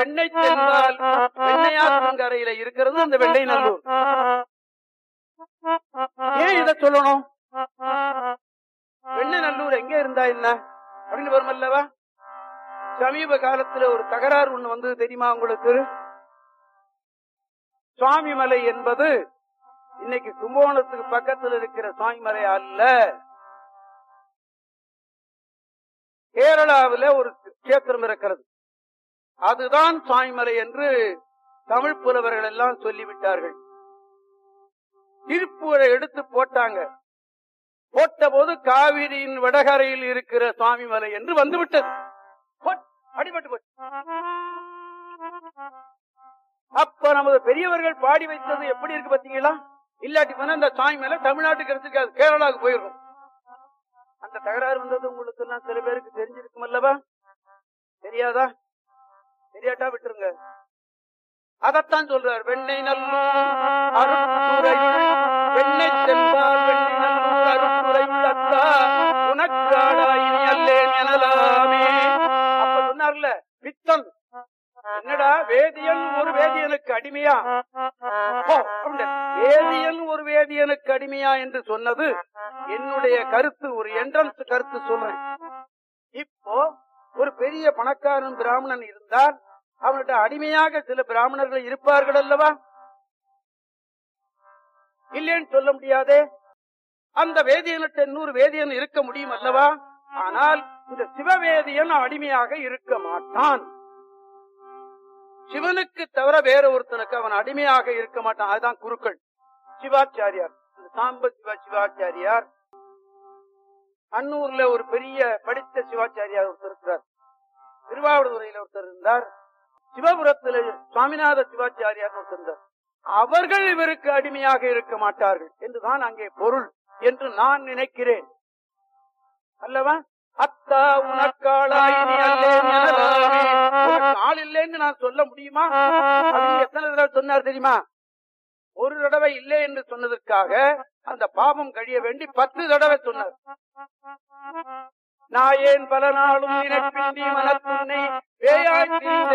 வெண்ணை தென்பால் வெண்ணையாற்றங்கரையில இருக்கிறது அந்த வெள்ளை நல்லூர் ஏன் இத சொல்லணும் வெண்ணை நல்லூர் எங்க இருந்தா என்ன அப்படின்னு வருமல்லவா சமீப காலத்துல ஒரு தகராறு ஒண்ணு வந்தது தெரியுமா உங்களுக்கு சுவாமிமலை என்பது இன்னைக்கு கும்பகோணத்துக்கு பக்கத்தில் இருக்கிற சுவாமிமலை அல்ல கேரளாவில ஒரு கஷேத்திரம் இருக்கிறது அதுதான் சுவாமிமலை என்று தமிழ் புலவர்கள் எல்லாம் சொல்லிவிட்டார்கள் திருப்பூரை எடுத்து போட்டாங்க போட்ட போது காவிரியின் வடகரையில் இருக்கிற சுவாமிமலை என்று வந்துவிட்டது போட், அடிபட்டு போச்சு அப்ப நமது பெரியவர்கள் பாடி வைத்தது எப்படி இருக்கு பாத்தீங்களா இல்லாட்டி போனா இந்த சாமி மேல தமிழ்நாட்டுக்கு இருந்துக்காது கேரளாவுக்கு போயிருக்கும் அந்த தகராறு வந்தது உங்களுக்கு எல்லாம் சில பேருக்கு தெரிஞ்சிருக்கும் அல்லவா தெரியாதா தெரியாட்டா விட்டுருங்க அதத்தான் சொல்றார் வெண்ணெய் நல்லூர் அருட்துறை வெண்ணெய் சென்பால் வெண்ணெய் நல்லூர் அருட்துறை தத்தா உனக்கு ஆளாயினி அல்லேன் எனலாமே அப்ப சொன்னார்ல பித்தன் என்னடா வேதியன் ஒரு வேதியனுக்கு அடிமையா ஓ, அப்படின்ட்டு. வேதியன் ஒரு வேதியனுக்கு அடிமையா என்று சொன்னது என்னுடைய கருத்து ஒரு என்ட்ரன்ஸ் கருத்து சொல்றேன் இப்போ ஒரு பெரிய பணக்காரன் பிராமணன் இருந்தால் அவன்கிட்ட அடிமையாக சில பிராமணர்கள் இருப்பார்கள் அல்லவா இல்லைன்னு சொல்ல முடியாதே அந்த வேதியனிட்ட இன்னொரு வேதியன் இருக்க முடியும் அல்லவா ஆனால் இந்த சிவவேதியன் அடிமையாக இருக்க மாட்டான் சிவனுக்கு தவிர வேற ஒருத்தனுக்கு அவன் அடிமையாக இருக்க மாட்டான் அதுதான் குருக்கள் சிவாச்சாரியார் இந்த சாம்ப சிவா சிவாச்சாரியார் அன்னூர்ல ஒரு பெரிய படித்த சிவாச்சாரியார் ஒருத்தர் இருக்கிறார் திருவாவூர்துறையில ஒருத்தர் இருந்தார் சிவபுரத்துல சுவாமிநாத சிவாச்சாரியார் ஒருத்தர் இருந்தார் அவர்கள் இவருக்கு அடிமையாக இருக்க மாட்டார்கள் என்றுதான் அங்கே பொருள் என்று நான் நினைக்கிறேன் அல்லவா அத்தா உனக்காளாயினி அல்லேன் எனலாமே. உனக்கு ஆள் இல்லைன்னு நான் சொல்ல முடியுமா அப்படின்னு எத்தனை தடவை சொன்னார் தெரியுமா ஒரு தடவை இல்லை என்று சொன்னதற்காக அந்த பாவம் கழிய வேண்டி பத்து தடவை சொன்னார் நான் ஏன் பல நாளும் நினைப்பின்றி மனத்துன்னை வேயாய் திரிவ